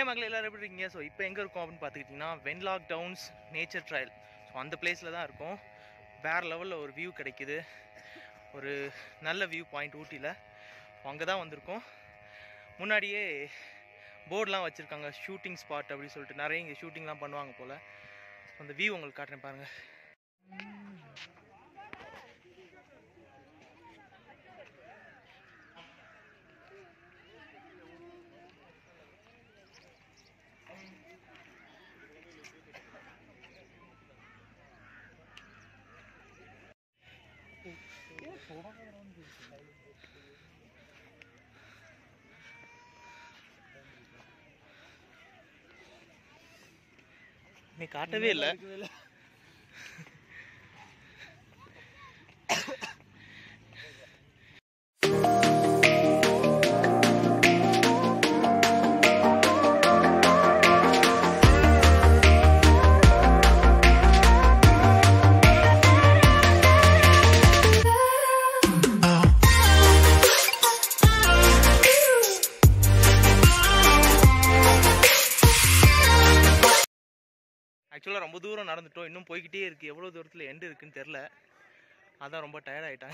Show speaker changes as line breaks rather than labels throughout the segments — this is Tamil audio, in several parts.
மக்கள் எல்லாரும் எப்படி இருக்கீங்க ஸோ இப்போ எங்கே இருக்கோம் அப்படின்னு பார்த்துக்கிட்டிங்கன்னா Wenlock Downs nature trail so அந்த பிளேஸில் தான் இருக்கோம் வேறு லெவலில் ஒரு வியூ கிடைக்குது ஒரு நல்ல வியூ பாயிண்ட் ஊட்டியில் அங்கே தான் வந்திருக்கோம் முன்னாடியே போர்டெலாம் வச்சுருக்காங்க ஷூட்டிங் ஸ்பாட் அப்படின்னு சொல்லிட்டு நிறைய இங்கே ஷூட்டிங்லாம் பண்ணுவாங்க போல் அந்த வியூ உங்களுக்கு காட்டுறேன் பாருங்கள் நீ காட்டவே இல்லை ஆக்சுவலாக ரொம்ப தூரம் நடந்துட்டோம் இன்னும் போய்கிட்டே இருக்குது எவ்வளோ தூரத்தில் எண்டு இருக்குன்னு தெரில அதான் ரொம்ப டயர்ட் ஆகிட்டேன்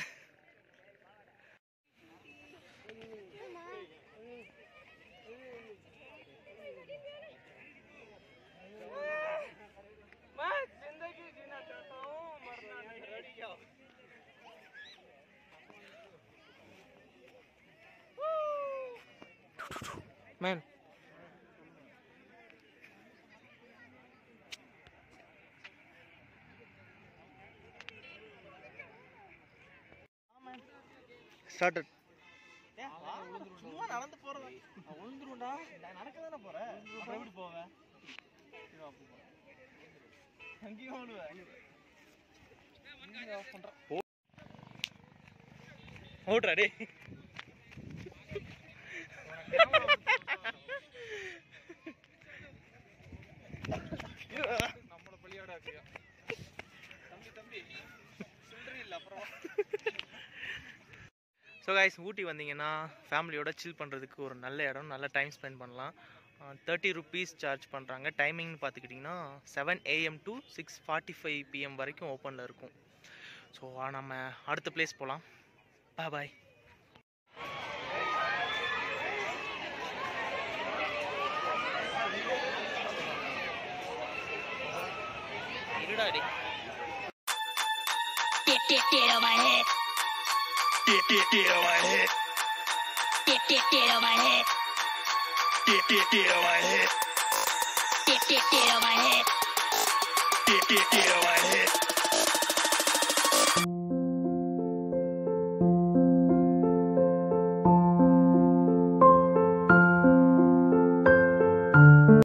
மேன் ஸ்டார்டட் சும்மா நடந்து போறதா விழுந்துருண்டா நான் நடக்க தானே போறேன் அப்புறம் எப்படி போவேன் அங்கேயும் ஓடுவேன் ஓடுறா டே
நம்மள பள்ளியோட ஆக்கியா தம்பி தம்பி சில்லறை இல்ல அப்புறம்
ஸோ கைஸ் ஊட்டி வந்தீங்கன்னா ஃபேமிலியோட சில் பண்ணுறதுக்கு ஒரு நல்ல இடம் நல்ல டைம் ஸ்பெண்ட் பண்ணலாம் தேர்ட்டி ருபீஸ் சார்ஜ் பண்ணுறாங்க டைமிங்னு பார்த்துக்கிட்டிங்கன்னா seven AM to six forty five PM வரைக்கும் ஓப்பனில் இருக்கும் ஸோ நம்ம அடுத்த பிளேஸ் போகலாம் பா பாய் இருடா டே
Get, get, get on my head.
Get, get, get on my head.
Get, get, get on my head.
Get, get, get on my head.
Get, get, get on my head.
Get, get, get on my head.